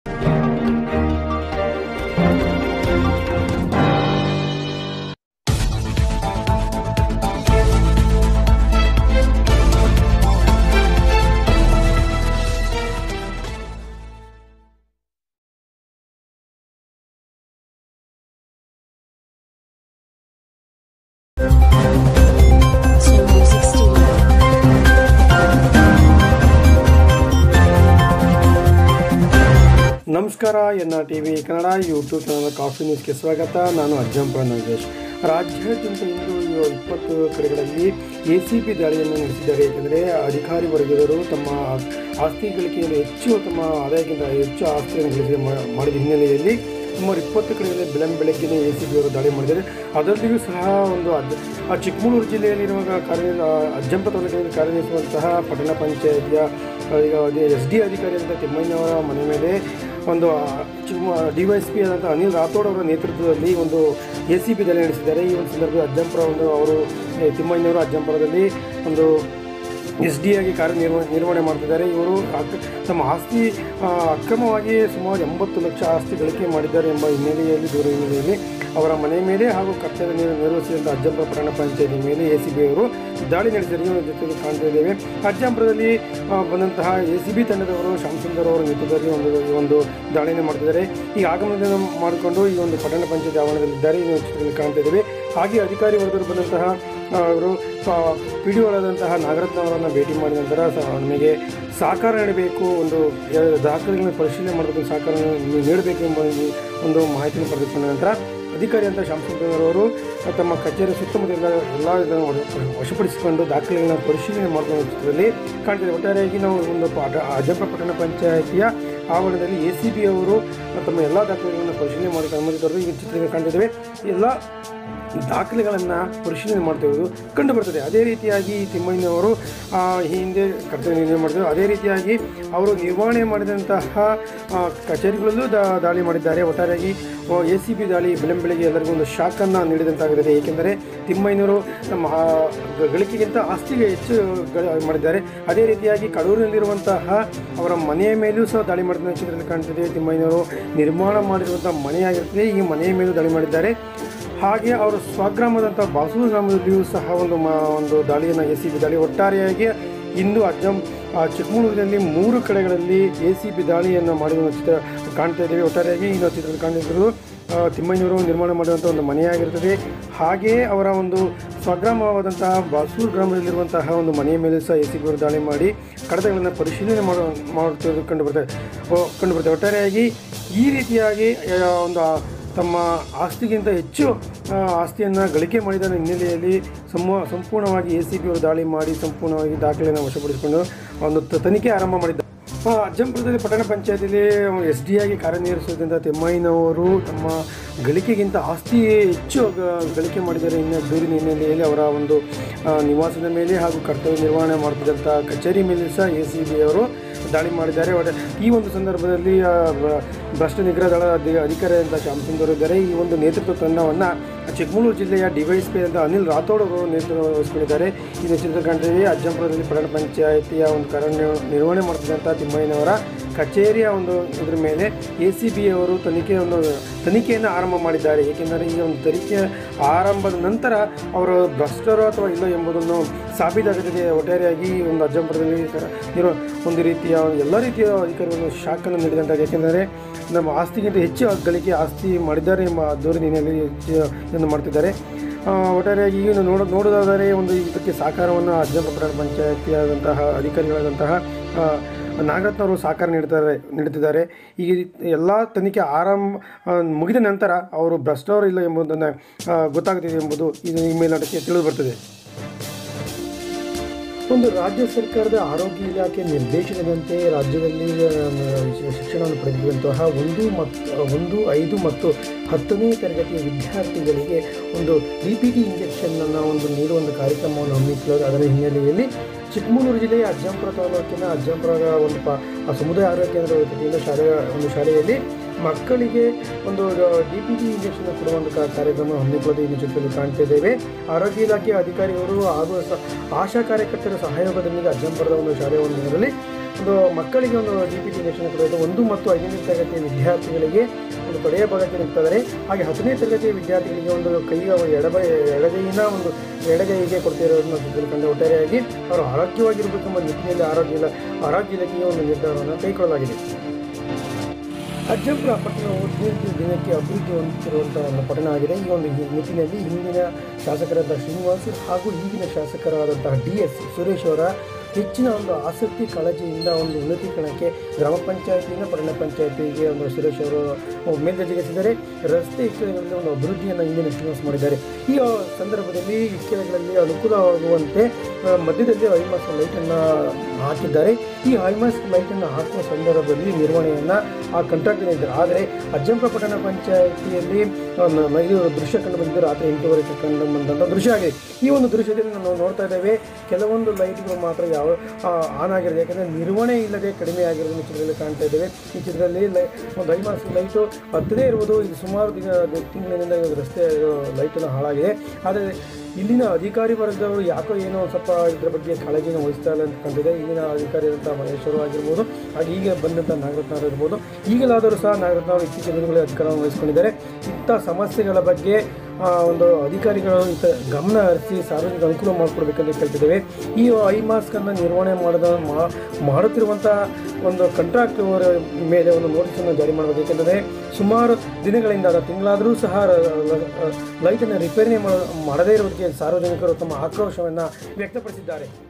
Sumo 16. ನಮಸ್ಕಾರ N R T V Kannada YouTube channel coffee ನ್ಯೂಸ್ಗೆ ಸ್ವಾಗತ ನಾನು ಅಜ್ಜಂಪುರ ನಾಗೇಶ್ ರಾಜ್ಯಾದ್ಯಂತ ಇಂದು ಇಪ್ಪತ್ತು ಕಡೆಗಳಲ್ಲಿ ಎ ಸಿ ಪಿ ದಾಳಿಯನ್ನು ನಡೆಸಿದ್ದಾರೆ ಏಕೆಂದರೆ ಅಧಿಕಾರಿ ವರ್ಗದವರು ತಮ್ಮ ಆಸ್ತಿ ಗಳಿಕೆಯಲ್ಲಿ ಹೆಚ್ಚು ತಮ್ಮ ಆದಾಯಕ್ಕಿಂತ ಹೆಚ್ಚು ಆಸ್ತಿಯನ್ನು ಗಳಿಕೆ ಮಾ- ಮಾಡಿದ ಹಿನ್ನೆಲೆಯಲ್ಲಿ ಸುಮಾರು ಇಪ್ಪತ್ತು ಕಡೆಗಳಲ್ಲಿ ಬೆಳಂ ಬೆಳಗ್ಗೆನೇ ಎ ಸಿ ಪಿ ಅವರು ದಾಳಿ ಮಾಡಿದ್ದಾರೆ ಅದರಲ್ಲಿಯೂ ಸಹ ಒಂದು ಅದ್ ಆ ಚಿಕ್ಕಮಗಳೂರು ಜಿಲ್ಲೆಯಲ್ಲಿರುವಾಗ ಕಾರ್ಯ ಆ, ಅಜ್ಜಂಪುರ ತಾಲೂಕಿನಲ್ಲಿ ಕಾರ್ಯನಿರ್ವಹಿಸುವಂತಹ ಪಟ್ಟಣ ಪಂಚಾಯತಿಯ ಆ, ಈಗ ಅದೇ ಎಸ್ ಡಿ ಅಧಿಕಾರಿಯಾದಂಥ ತಿಮ್ಮಯ್ಯನವರ ಮನೆ ಮೇಲೆ ಒಂದು ಚಿಕ್ಕ ಡಿ ವೈ ಎಸ್ ಪಿ ಆದಂಥ ಅನಿಲ್ ರಾಥೋಡ್ ಅವರ ನೇತೃತ್ವದಲ್ಲಿ ಒಂದು ಎ ಸಿ ಪಿ ದಾಳಿ ನಡೆಸಿದ್ದಾರೆ ಈ ಒಂದು ಸಂದರ್ಭದಲ್ಲಿ ಅಜ್ಜಂಪುರ ಒಂದು ಅವರು ಏ, ತಿಮ್ಮಯ್ಯನವರು ಅಜ್ಜಂಪುರದಲ್ಲಿ ಒಂದು ಎಸ್ ಡಿ ಆಗಿ ಕಾರ್ಯನಿರ್ವ ನಿರ್ವಹಣೆ ಮಾಡ್ತಿದ್ದಾರೆ ಇವರು ಅಕ್- ತಮ್ಮ ಆಸ್ತಿ ಆ, ಅಕ್ರಮವಾಗಿ ಸುಮಾರು ಎಂಬತ್ತು ಲಕ್ಷ ಆಸ್ತಿ ಗಳಿಕೆ ಮಾಡಿದ್ದಾರೆ ಎಂಬ ಹಿನ್ನೆಲೆಯಲ್ಲಿ ದೂರ ಹಿನ್ನೆಲೆಯಲ್ಲಿ ಅವರ ಮನೆ ಮೇಲೆ ಹಾಗೂ ಕರ್ತವ್ಯ ನಿರ್- ನಿರ್ವಹಿಸಿದಂಥ ಅಜ್ಜಂಪುರ ಪಟ್ಟಣ ಪಂಚಾಯತಿ ಮೇಲೆ ಎ ಸಿ ಬಿ ಅವರು ದಾಳಿ ನಡೆಸಿರುವ ಜೊತೆಗೆ ಕಾಣ್ತಾ ಇದ್ದೇವೆ ಅಜ್ಜಂಪುರದಲ್ಲಿ ಆ, ಬಂದಂತಹ ಎ ಸಿ ಬಿ ತಂಡದವರು ಶ್ಯಾಮಸುಂದರ್ ಅವರ ನೇತೃತ್ವದಲ್ಲಿ ಒಂದು ಈ ಒಂದು ದಾಳಿಯನ್ನು ಮಾಡ್ತಿದ್ದಾರೆ ಈ ಆಗಮನವನ್ನು ಮಾಡಿಕೊಂಡು ಈ ಒಂದು ಪಟ್ಟಣ ಪಂಚಾಯತ್ ಆವರಣದಲ್ಲಿದ್ದಾರೆ ಈ ಒಂದು ಚಿತ್ರದಲ್ಲಿ ಕಾಣ್ತಾ ಇದ್ದೇವೆ ಹಾಗೆ ಅಧಿಕಾರಿ ವರ್ಗರು ಬಂದಂತಹ ಆ, ಅವರು ಪಿ ಡಿ ಒಳಾದಂತಹ ನಾಗರತ್ನ ಅವರನ್ನು ಭೇಟಿ ಮಾಡಿದ ನಂತರ ಸ- ನಮಗೆ ಸಹಕಾರ ನೀಡಬೇಕು ಒಂದು ಯ- ದಾಖಲೆಗಳನ್ನು ಪರಿಶೀಲನೆ ಮಾಡಬೇಕು ಸಹಕಾರ ನೀಡಬೇಕು ಎಂಬ ಒಂದು- ಒಂದು ಮಾಹಿತಿಯನ್ನು ಪಡೆದುಕೊಂಡ ನಂತರ ಅಧಿಕಾರಿ ಅಂತ ಶ್ಯಾಮಸುಂದರ್ ಅವರು ತಮ್ಮ ಕಚೇರಿ ಸುತ್ತಮುತ್ತಲ ಎಲ್ಲ ಇದನ್ನು ವಶ- ವಶಪಡಿಸಿಕೊಂಡು ದಾಖಲೆಗಳನ್ನು ಪರಿಶೀಲನೆ ಮಾಡುವ ಚಿತ್ರದಲ್ಲಿ ಕಾಣ್ತಿದೆ ಒಟ್ಟಾರೆಯಾಗಿ ನಾವು ಒಂದು ಪಾಠ ಅಜಂಪುರ ಪಟ್ಟಣ ಪಂಚಾಯಿತಿಯ ಆವರಣದಲ್ಲಿ ಎ ಸಿ ಬಿ ಅವರು ತಮ್ಮ ಎಲ್ಲ ದಾಖಲೆಗಳನ್ನು ಪರಿಶೀಲನೆ ಮಾಡಲಿಕ್ಕೆ ಅನುಮತಿ ತರಲು ಈ ಚಿತ್ರದಲ್ಲಿ ಕಾಣ್ತಿದ್ದೇವೆ ಎಲ್ಲ ದಾಖಲೆಗಳನ್ನು ಪರಿಶೀಲನೆ ಮಾಡ್ತಿರೋದು ಕಂಡು ಬರ್ತದೆ ಅದೇ ರೀತಿಯಾಗಿ ತಿಮ್ಮಯ್ಯನವರು ಆ, ಈ ಹಿಂದೆ ಕರ್ತವ್ಯ ನಿರ್ವಹಣೆ ಮಾಡಿದರು ಅದೇ ರೀತಿಯಾಗಿ ಅವರು ನಿರ್ವಹಣೆ ಮಾಡಿದಂತಹ ಆ, ಕಚೇರಿಗಳಲ್ಲೂ ದಾ ದಾಳಿ ಮಾಡಿದ್ದಾರೆ ಒಟ್ಟಾರೆಯಾಗಿ ಎ ಸಿ ಬಿ ದಾಳಿ ಬೆಳಂಬೆಳಗ್ಗೆ ಎಲ್ಲರಿಗೂ ಒಂದು ಶಾಕನ್ನು ನೀಡಿದಂತಾಗಿದೆ ಏಕೆಂದರೆ ತಿಮ್ಮಯ್ಯನವರು ನಮ್ಮ ಆ, ಗ- ಗಳಿಕೆಗಿಂತ ಆಸ್ತಿಗೆ ಹೆಚ್ಚು ಗಳ- ಮಾಡಿದ್ದಾರೆ ಅದೇ ರೀತಿಯಾಗಿ ಕಡೂರಿನಲ್ಲಿರುವಂತಹ ಅವರ ಮನೆಯ ಮೇಲೂ ಸಹ ದಾಳಿ ಮಾಡಿದ ಚಿತ್ರದಲ್ಲಿ ಕಾಣ್ತಿದೆ ತಿಮ್ಮಯ್ಯನವರು ನಿರ್ಮಾಣ ಮಾಡಿರುವಂಥ ಮನೆಯಾಗಿರ್ತದೆ ಈ ಮನೆಯ ಮೇಲೂ ದಾಳಿ ಮಾಡಿದ್ದಾರೆ ಹಾಗೆ ಅವರ ಸ್ವಗ್ರಾಮದಂಥ ಬಾಸೂರು ಗ್ರಾಮದಲ್ಲಿಯೂ ಸಹ ಒಂದು ಮ ಒಂದು ದಾಳಿಯನ್ನು ಎ ಸಿ ಬಿ ದಾಳಿ ಒಟ್ಟಾರೆಯಾಗಿ ಇಂದು ಅಜ್ಜಂ ಆ, ಚಿಕ್ಕಮಗಳೂರಿನಲ್ಲಿ ಮೂರು ಕಡೆಗಳಲ್ಲಿ ಎ ಸಿ ಬಿ ದಾಳಿಯನ್ನು ಮಾಡಿರುವ ಚಿತ್ರ ಕಾಣ್ತಾ ಇದ್ದೇವೆ ಒಟ್ಟಾರೆಯಾಗಿ ಈ ನಾವು ಚಿತ್ರದಲ್ಲಿ ಕಾಣ್ತಿರೋದು ಆ, ತಿಮ್ಮಯ್ಯನವರು ನಿರ್ಮಾಣ ಮಾಡಿರುವಂಥ ಒಂದು ಮನೆಯಾಗಿರ್ತದೆ ಹಾಗೆಯೇ ಅವರ ಒಂದು ಸ್ವಗ್ರಾಮವಾದಂತಹ ಬಾಸೂರು ಗ್ರಾಮದಲ್ಲಿರುವಂತಹ ಒಂದು ಮನೆಯ ಮೇಲೆ ಸಹ ಎ ಸಿ ಬಿ ಅವರು ದಾಳಿ ಮಾಡಿ ಕಡತಗಳನ್ನು ಪರಿಶೀಲನೆ ಮಾಡೋ ಮಾಡುತ್ತಿರೋದು ಕಂಡು ಬರ್ತದೆ ಓ- ಕಂಡು ಬರ್ತದೆ ಒಟ್ಟಾರೆಯಾಗಿ ಈ ರೀತಿಯಾಗಿ ಆ, ಒಂದು ಆ, ತಮ್ಮ ಆಸ್ತಿಗಿಂತ ಹೆಚ್ಚು ಆ, ಆಸ್ತಿಯನ್ನು ಗಳಿಕೆ ಮಾಡಿದ ಹಿನ್ನೆಲೆಯಲ್ಲಿ ಸಮ ಸಂಪೂರ್ಣವಾಗಿ ಎ ಸಿ ಬಿ ಅವರು ದಾಳಿ ಮಾಡಿ ಸಂಪೂರ್ಣವಾಗಿ ದಾಖಲೆಯನ್ನು ವಶಪಡಿಸಿಕೊಂಡು ಒಂದು ತ- ತನಿಖೆ ಆರಂಭ ಮಾಡಿದ್ದಾರೆ ಆ, ಅಜ್ಜಂಪುರದಲ್ಲಿ ಪಟ್ಟಣ ಪಂಚಾಯತಿಯಲ್ಲಿ ಎಸ್ ಡಿ ಆಗಿ ಕಾರ್ಯನಿರ್ವಹಿಸುವುದರಿಂದ ತಿಮ್ಮಯ್ಯನವರು ತಮ್ಮ ಗಳಿಕೆಗಿಂತ ಆಸ್ತಿ ಹೆಚ್ಚು ಗ- ಗಳಿಕೆ ಮಾಡಿದ್ದಾರೆ ಇನ್ನು ದೂರಿನ ಹಿನ್ನೆಲೆಯಲ್ಲಿ ಅವರ ಒಂದು ಆ, ನಿವಾಸದ ಮೇಲೆ ಹಾಗೂ ಕರ್ತವ್ಯ ನಿರ್ವಹಣೆ ಮಾಡುತ್ತಿದ್ದಂಥ ಕಚೇರಿ ಮೇಲೆ ಸಹ ಎ ಸಿ ಬಿ ಅವರು ದಾಳಿ ಮಾಡಿದ್ದಾರೆ ಒಟ್ಟ ಈ ಒಂದು ಸಂದರ್ಭದಲ್ಲಿ ಆ, ಬ- ಭ್ರಷ್ಟ ನಿಗ್ರಹ ದಳ ಅಧಿ- ಅಧಿಕಾರಿ ಅಂತ ಶ್ಯಾಮಸುಂದರ್ ಇದ್ದಾರೆ ಈ ಒಂದು ನೇತೃತ್ವ ತಂಡವನ್ನು ಚಿಕ್ಕಮಗಳೂರು ಜಿಲ್ಲೆಯ ಡಿವೈಎಸ್ಪಿ ಅಂತ ಅನಿಲ್ ರಾಥೋಡ್ ಅವರು ನೇತೃತ್ವ ವಹಿಸಿಕೊಂಡಿದ್ದಾರೆ ಈ ಚಿತ್ರಕಂಠದಲ್ಲಿ ಅಜ್ಜಂಪುರದಲ್ಲಿ ಪಟ್ಟಣ ಪಂಚಾಯಿತಿಯ ಒಂದು ಕಾರ್ಯ ನಿರ್ವಹಣೆ ಮಾಡ್ತಿದ್ದಂಥ ತಿಮ್ಮಯ್ಯನವರ ಕಚೇರಿಯ ಒಂದು ಇದ್ರ ಮೇಲೆ ಎ ಸಿ ಬಿ ಅವರು ತನಿಖೆ ಒಂದು ತನಿಖೆಯನ್ನು ಆರಂಭ ಮಾಡಿದ್ದಾರೆ ಏಕೆಂದರೆ ಈ ಒಂದು ತನಿಖೆ ಆರಂಭದ ನಂತರ ಅವರು ಭ್ರಷ್ಟರು ಅಥವಾ ಇಲ್ಲ ಎಂಬುದನ್ನು ಸಾಬೀತಾಗುತ್ತದೆ ಒಟ್ಟಾರೆಯಾಗಿ ಈ ಒಂದು ಅಜ್ಜಂಪುರದಲ್ಲಿ ಕ- ಇರೋ ಒಂದು ರೀತಿಯ ಎಲ್ಲ ರೀತಿಯ ಅಧಿಕಾರಿಗಳು ಶಾಖನ್ನು ನೀಡಿದಂತಾಗಿದೆ ಏಕೆಂದರೆ ನಮ್ಮ ಆಸ್ತಿಗಿಂತ ಹೆಚ್ಚು ಗಳಿಕೆ ಆಸ್ತಿ ಮಾಡಿದ್ದಾರೆ ಎಂಬ ದೂರಿನ ಹಿನ್ನೆಲೆಯಲ್ಲಿ ಹೆಚ್ಚು ಇದನ್ನು ಮಾಡ್ತಿದ್ದಾರೆ ಆ, ಒಟ್ಟಾರೆಯಾಗಿ ಈಗ ನೋಡ ನೋಡೋದಾದರೆ ಒಂದು ಇದಕ್ಕೆ ಸಹಕಾರವನ್ನು ಅಜ್ಜಂಪುರ ಪಟ್ಟಣ ಪಂಚಾಯತಿಯಾದಂತಹ ಅಧಿಕಾರಿಗಳಾದಂತಹ ಆ, ನಾಗರತ್ನವರು ಸಹಕಾರ ನೀಡ್ತಾರೆ ನೀಡುತ್ತಿದ್ದಾರೆ ಈ ಎಲ್ಲ ತನಿಖೆ ಆರಂಭ ಆ, ಮುಗಿದ ನಂತರ ಅವರು ಭ್ರಷ್ಟವರು ಇಲ್ಲ ಎಂಬುದನ್ನು ಆ, ಗೊತ್ತಾಗುತ್ತಿದೆ ಎಂಬುದು ಇದು ಈ ಮೇಲ್ನೋಟಕ್ಕೆ ತಿಳಿದು ಬರ್ತದೆ ಒಂದು ರಾಜ್ಯ ಸರ್ಕಾರದ ಆರೋಗ್ಯ ಇಲಾಖೆ ನಿರ್ದೇಶನದಂತೆ ರಾಜ್ಯದಲ್ಲಿ ಆ, ಶಿಕ್ಷಣವನ್ನು ಪಡೆದಿರುವಂತಹ ಒಂದು ಮತ್ತು ಒಂದು ಐದು ಮತ್ತು ಹತ್ತನೇ ತರಗತಿಯ ವಿದ್ಯಾರ್ಥಿಗಳಿಗೆ ಒಂದು ಡಿ ಪಿ ಟಿ ಇಂಜೆಕ್ಷನನ್ನು ಒಂದು ನೀಡುವ ಒಂದು ಕಾರ್ಯಕ್ರಮವನ್ನು ಹಮ್ಮಿಕೊಳ್ಳೋದು ಅದರ ಹಿನ್ನೆಲೆಯಲ್ಲಿ ಚಿಕ್ಕಮಗಳೂರು ಜಿಲ್ಲೆಯ ಅಜ್ಜಂಪುರ ತಾಲೂಕಿನ ಅಜ್ಜಂಪುರದ ಒಂದು ಪ ಆ ಸಮುದಾಯ ಆರೋಗ್ಯ ಕೇಂದ್ರದ ವತಿಯಿಂದ ಶಾಲೆಯ ಒಂದು ಶಾಲೆಯಲ್ಲಿ ಮಕ್ಕಳಿಗೆ ಒಂದು ಡಿ ಪಿ ಟಿ ಇಂಜೆಕ್ಷನ್ ಕೊಡುವ ಒಂದು ಕಾ- ಕಾರ್ಯಕ್ರಮ ಹಮ್ಮಿಕೊಳ್ಳೋದು ಈ ಚಿತ್ರದಲ್ಲಿ ಕಾಣ್ತಾ ಇದ್ದೇವೆ ಆರೋಗ್ಯ ಇಲಾಖೆಯ ಅಧಿಕಾರಿಗಳು ಹಾಗೂ ಸ- ಆಶಾ ಕಾರ್ಯಕರ್ತರ ಸಹಯೋಗದೊಂದಿಗೆ ಅಜ್ಜಂಪುರದ ಒಂದು ಶಾಲೆಯ ಒಂದು ಇದರಲ್ಲಿ ಒಂದು ಮಕ್ಕಳಿಗೆ ಒಂದು ಡಿ ಪಿ ಟಿ ಇಂಜೆಕ್ಷನ್ ಕೊಡೋದು ಒಂದು ಮತ್ತು ಐದನೇ ತರಗತಿಯ ವಿದ್ಯಾರ್ಥಿಗಳಿಗೆ ಒಂದು ತೊಡೆಯ ಭಾಗಕ್ಕೆ ನೀಡ್ತಾರೆ ಹಾಗೆ ಹತ್ತನೇ ತರಗತಿಯ ವಿದ್ಯಾರ್ಥಿಗಳಿಗೆ ಒಂದು ಕೈಯ ಎಡಬೈ ಎಡಗೈಯಿನ ಒಂದು ಎಡಗೈಗೆ ಕೊಡ್ತಿರೋದನ್ನ ತಿಳ್ಕೊಂಡು ಒಟ್ಟಾರೆಯಾಗಿ ಅವರು ಆರೋಗ್ಯವಾಗಿರಬೇಕೆಂಬ ನಿಟ್ಟಿನಲ್ಲಿ ಆರೋಗ್ಯ ಆರೋಗ್ಯ ಇಲಾಖೆಗೆ ಒಂದು ನಿರ್ಧಾರವನ್ನು ಕೈಗೊಳ್ಳಲಾಗಿದೆ ಅಜ್ಜಂಪುರ ಪಟ್ಟಣವು ದಿನಕ್ಕೆ ದಿನಕ್ಕೆ ಅಭಿವೃದ್ಧಿ ಹೊಂದುತ್ತಿರುವಂತಹ ಒಂದು ಪಟ್ಟಣ ಆಗಿದೆ ಈ ಒಂದು ಈ ನಿಟ್ಟಿನಲ್ಲಿ ಹಿಂದಿನ ಶಾಸಕರಾದ ಶ್ರೀನಿವಾಸ್ ಹಾಗೂ ಈಗಿನ ಶಾಸಕರಾದಂತಹ ಡಿ ಎಸ್ ಸುರೇಶ್ ಅವರ ಹೆಚ್ಚಿನ ಒಂದು ಆಸಕ್ತಿ ಕಾಳಜಿಯಿಂದ ಒಂದು ಉನ್ನತೀಕರಣಕ್ಕೆ ಗ್ರಾಮ ಪಂಚಾಯತಿಯಿಂದ ಪಟ್ಟಣ ಪಂಚಾಯತಿಗೆ ಒಂದು ಸುರೇಶ್ ಅವರು ಮೇಲ್ದರ್ಜೆಗೆಸಿದ್ದಾರೆ ರಸ್ತೆ ಇಕ್ಕೆಲೆಗಳಲ್ಲಿ ಒಂದು ಅಭಿವೃದ್ಧಿಯನ್ನು ಹಿಂದಿನ ಶ್ರೀನಿವಾಸ್ ಮಾಡಿದ್ದಾರೆ ಈ ಆ, ಸಂದರ್ಭದಲ್ಲಿ ಇಕ್ಕೆಲೆಗಳಲ್ಲಿ ಅನುಕೂಲವಾಗುವಂತೆ ಆ, ಮಧ್ಯದಲ್ಲಿ ಐಮಾಸ್ ಲೈಟನ್ನು ಹಾಕಿದ್ದಾರೆ ಈ ಐಮಾಸ್ ಲೈಟನ್ನು ಹಾಕುವ ಸಂದರ್ಭದಲ್ಲಿ ನಿರ್ವಹಣೆಯನ್ನು ಆ ಕಂಟ್ರಾಕ್ಟ್ ಇದ್ದಾರೆ ಆದರೆ ಅಜ್ಜಂಪುರ ಪಟ್ಟಣ ಪಂಚಾಯಿತಿಯಲ್ಲಿ ಆ, ನ- ನ- ಇದು ದೃಶ್ಯ ಕಂಡು ಬಂದಿದ್ದು ರಾತ್ರಿ ಎಂಟೂವರೆಗೆ ಕಂಡು ಬಂದಂಥ ದೃಶ್ಯ ಆಗಿದೆ ಈ ಒಂದು ದೃಶ್ಯದಲ್ಲಿ ನಾವು ನೋಡ್ತಾ ಇದ್ದೇವೆ ಕೆಲವೊಂದು ಲೈಟ್ಗಳು ಮಾತ್ರ ಯಾವ ಆ, ಆನ್ ಆಗಿರೋದು ಯಾಕಂದರೆ ನಿರ್ವಹಣೆ ಇಲ್ಲದೆ ಕಡಿಮೆ ಆಗಿರೋದನ್ನು ಚಿತ್ರದಲ್ಲಿ ಕಾಣ್ತಾ ಇದ್ದೇವೆ ಈ ಚಿತ್ರದಲ್ಲಿ ಲೈ ಒಂದು ಐಮಾಸ್ ಲೈಟು ಹತ್ತದೇ ಇರುವುದು ಇದು ಸುಮಾರು ದಿನ ತಿಂಗಳಿನಿಂದ ಇದು ರಸ್ತೆ ಲೈಟನ್ನು ಹಾಳಾಗಿದೆ ಆದರೆ ಇಲ್ಲಿನ ಅಧಿಕಾರಿ ವರ್ಗದವರು ಯಾಕೋ ಏನೋ ಸ್ವಲ್ಪ ಇದ್ರ ಬಗ್ಗೆ ಕಾಳಜಿನ ವಹಿಸ್ತಾ ಇಲ್ಲ ಅಂತ ಕಂಡಿದೆ ಇಲ್ಲಿನ ಅಧಿಕಾರಿಯಾದಂಥ ಮಹೇಶ್ವರು ಆಗಿರ್ಬೋದು ಹಾಗೆ ಈಗ ಬಂದಂಥ ನಾಗರತ್ನ ಇರ್ಬೋದು ಈಗಲಾದರೂ ಸಹ ನಾಗರತ್ನ ಅವರು ಇತ್ತೀಚಿನ ದಿನಗಳಲ್ಲಿ ಅಧಿಕಾರವನ್ನು ವಹಿಸ್ಕೊಂಡಿದ್ದಾರೆ ಇಂಥ ಸಮಸ್ಯೆಗಳ ಬಗ್ಗೆ ಆ, ಒಂದು ಅಧಿಕಾರಿಗಳು ಇಂಥ ಗಮನ ಹರಿಸಿ ಸಾರ್ವಜನಿಕ ಅನುಕೂಲ ಮಾಡಿಕೊಡ್ಬೇಕಂತ ಕೇಳ್ತಿದ್ದೇವೆ ಈ ಐ ಮಾಸ್ಕನ್ನು ನಿರ್ವಹಣೆ ಮಾಡದ ಮಾ- ಮಾಡುತ್ತಿರುವಂಥ ಒಂದು ಕಾಂಟ್ರಾಕ್ಟ್ ಮೇಲೆ ಒಂದು ನೋಟಿಸನ್ನು ಜಾರಿ ಮಾಡಬೇಕು ಏಕೆಂದರೆ ಸುಮಾರು ದಿನಗಳಿಂದ ಅದು ತಿಂಗಳಾದರೂ ಸಹ ಲೈಟನ್ನು ರಿಪೇರಿ ಮಾಡ ಮಾಡದೇ ಇರುವುದಕ್ಕೆ ಸಾರ್ವಜನಿಕರು ತಮ್ಮ ಆಕ್ರೋಶವನ್ನು ವ್ಯಕ್ತಪಡಿಸಿದ್ದಾರೆ